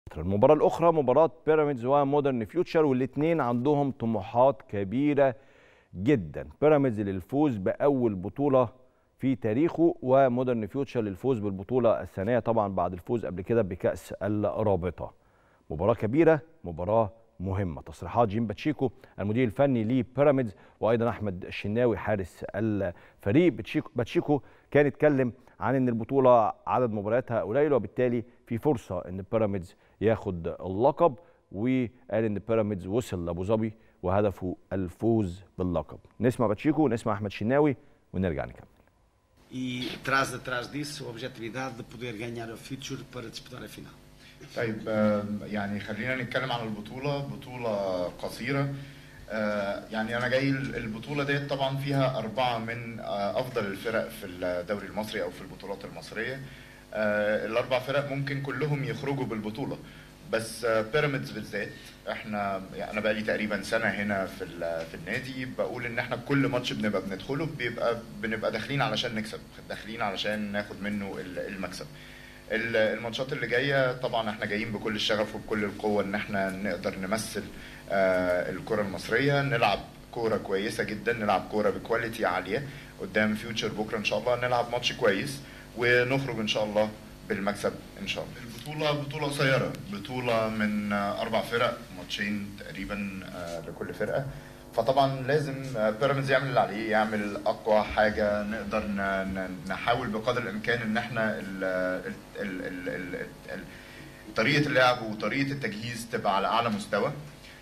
المباراة الأخرى مباراة بيراميدز ومودرن فيوتشر والاثنين عندهم طموحات كبيرة جدا بيراميدز للفوز بأول بطولة في تاريخه ومودرن فيوتشر للفوز بالبطولة الثانية طبعا بعد الفوز قبل كده بكأس الرابطة مباراة كبيرة مباراة مهمة تصريحات جيم باتشيكو المدير الفني لبيراميدز وأيضا أحمد الشناوي حارس الفريق باتشيكو, باتشيكو كان يتكلم عن ان البطوله عدد مبارياتها قليل وبالتالي في فرصه ان بيراميدز ياخد اللقب وقال ان بيراميدز وصل لابو ظبي وهدفه الفوز باللقب نسمع باتشيكو ونسمع احمد شناوي ونرجع نكمل e traz atrás disso a objetividade de poder ganhar a Future para disputar a final. طيب يعني خلينا نتكلم عن البطولة بطولة قصيرة يعني انا جاي البطوله ديت طبعا فيها اربعه من افضل الفرق في الدوري المصري او في البطولات المصريه الاربع فرق ممكن كلهم يخرجوا بالبطوله بس بيراميدز بالذات احنا يعني انا بقى لي تقريبا سنه هنا في في النادي بقول ان احنا كل ماتش بنبقى بندخله بيبقى بنبقى داخلين علشان نكسب داخلين علشان ناخد منه المكسب الماتشات اللي جايه طبعا احنا جايين بكل الشغف وبكل القوه ان احنا نقدر نمثل الكره المصريه نلعب كوره كويسه جدا نلعب كوره بكواليتي عاليه قدام فيوتشر بكره ان شاء الله نلعب ماتش كويس ونخرج ان شاء الله بالمكسب ان شاء الله البطوله بطوله قصيره بطوله من اربع فرق ماتشين تقريبا لكل فرقه فطبعا لازم بيراميدز يعمل اللي عليه يعمل اقوى حاجه نقدر نحاول بقدر الامكان ان احنا ال ال ال ال ال طريقه اللعب وطريقه التجهيز تبقى على اعلى مستوى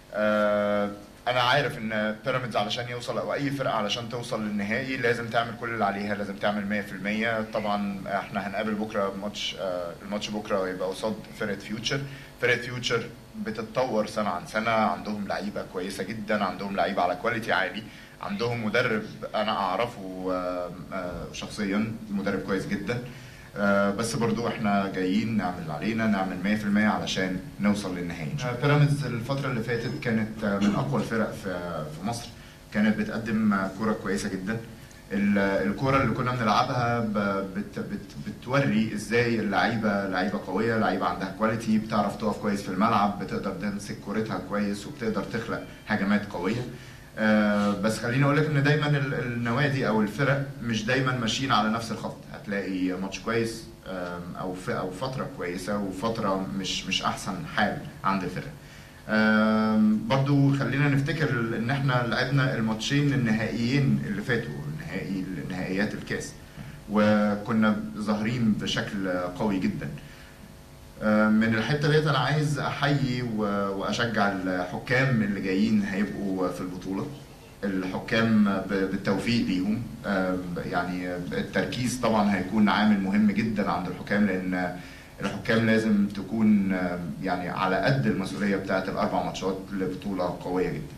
انا عارف ان بيراميدز علشان يوصل او اي فرقه علشان توصل للنهائي لازم تعمل كل اللي عليها لازم تعمل 100% طبعا احنا هنقابل بكره ماتش الماتش بكره يبقى قصاد فرقه فيوتشر فرقه فيوتشر بتتطور سنه عن سنه عندهم لعيبه كويسه جدا عندهم لعيبه على كواليتي عالي عندهم مدرب انا اعرفه شخصيا مدرب كويس جدا بس برضو احنا جايين نعمل اللي علينا نعمل 100% علشان نوصل للنهائي بيراميدز الفترة اللي فاتت كانت من أقوى الفرق في في مصر كانت بتقدم كورة كويسة جدا الكورة اللي كنا بنلعبها بت بت بتوري ازاي اللعيبة لعيبة قوية لعيبة عندها كواليتي بتعرف تقف كويس في الملعب بتقدر تمسك كورتها كويس وبتقدر تخلق هجمات قوية بس خليني اقول لك ان دايما النوادي او الفرق مش دايما ماشيين على نفس الخط هتلاقي ماتش كويس او او فتره كويسه وفتره مش مش احسن حال عند الفرق برضو خلينا نفتكر ان احنا لعبنا الماتشين النهائيين اللي فاتوا النهائي نهائيات الكاس وكنا ظاهرين بشكل قوي جدا من الحته ديت انا عايز احيي واشجع الحكام اللي جايين هيبقوا في البطوله الحكام بالتوفيق ليهم يعني التركيز طبعا هيكون عامل مهم جدا عند الحكام لان الحكام لازم تكون يعني على قد المسؤوليه بتاعه الاربع ماتشات لبطوله قويه جدا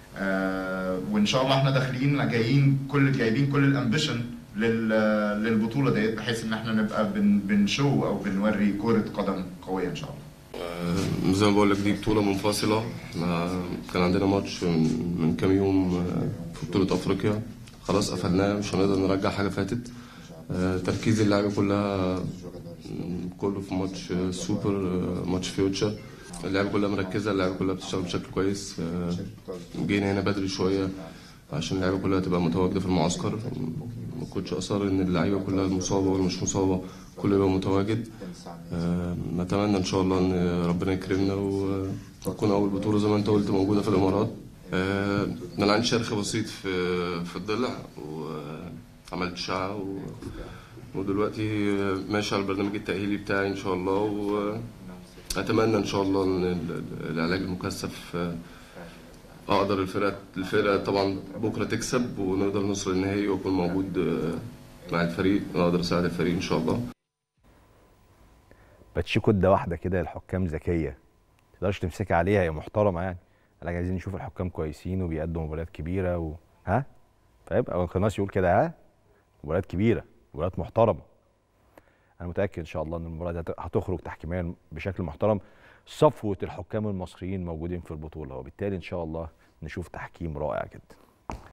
وان شاء الله احنا داخلين جايين كل جايبين كل الامبيشن للبطوله ديت بحيث ان احنا نبقى بن بنشو او بنوري كره قدم قويه ان شاء الله زي ما بقول لك دي بطوله منفصله كان عندنا ماتش من, من كام يوم في بطوله افريقيا خلاص قفلناه مش هنقدر نرجع حاجه فاتت تركيز اللعيبه كلها كله في ماتش سوبر ماتش فيوتشر اللعيبه كلها مركزه اللعيبه كلها بتشتغل بشكل كويس جينا هنا بدري شويه عشان اللعيبه كلها تبقى متواجده في المعسكر ما كنتش اصر ان اللعيبه كلها المصابه واللي مش مصابه كله يبقى متواجد نتمنى ان شاء الله ان ربنا يكرمنا وتكون اول بطوله زي ما انت قلت موجوده في الامارات انا عندي شرخ بسيط في في الضلع وعملت اشعه و... ودلوقتي ماشي على البرنامج التاهيلي بتاعي ان شاء الله واتمنى ان شاء الله ان العلاج المكثف اقدر الفرقه الفرقه طبعا بكره تكسب ونقدر نوصل النهائي واكون موجود مع الفريق واقدر اساعد الفريق ان شاء الله باتشيكو ده واحده كده الحكام ذكيه ما تقدرش تمسكها عليها هي محترمه يعني قال عايزين نشوف الحكام كويسين وبيقدموا مباريات كبيره و... ها فاهم او القناص يقول كده ها مباريات كبيره مباريات محترمه انا متاكد ان شاء الله ان المباراه دي هتخرج تحكيميا بشكل محترم صفوه الحكام المصريين موجودين في البطوله وبالتالي ان شاء الله نشوف تحكيم رائع جدا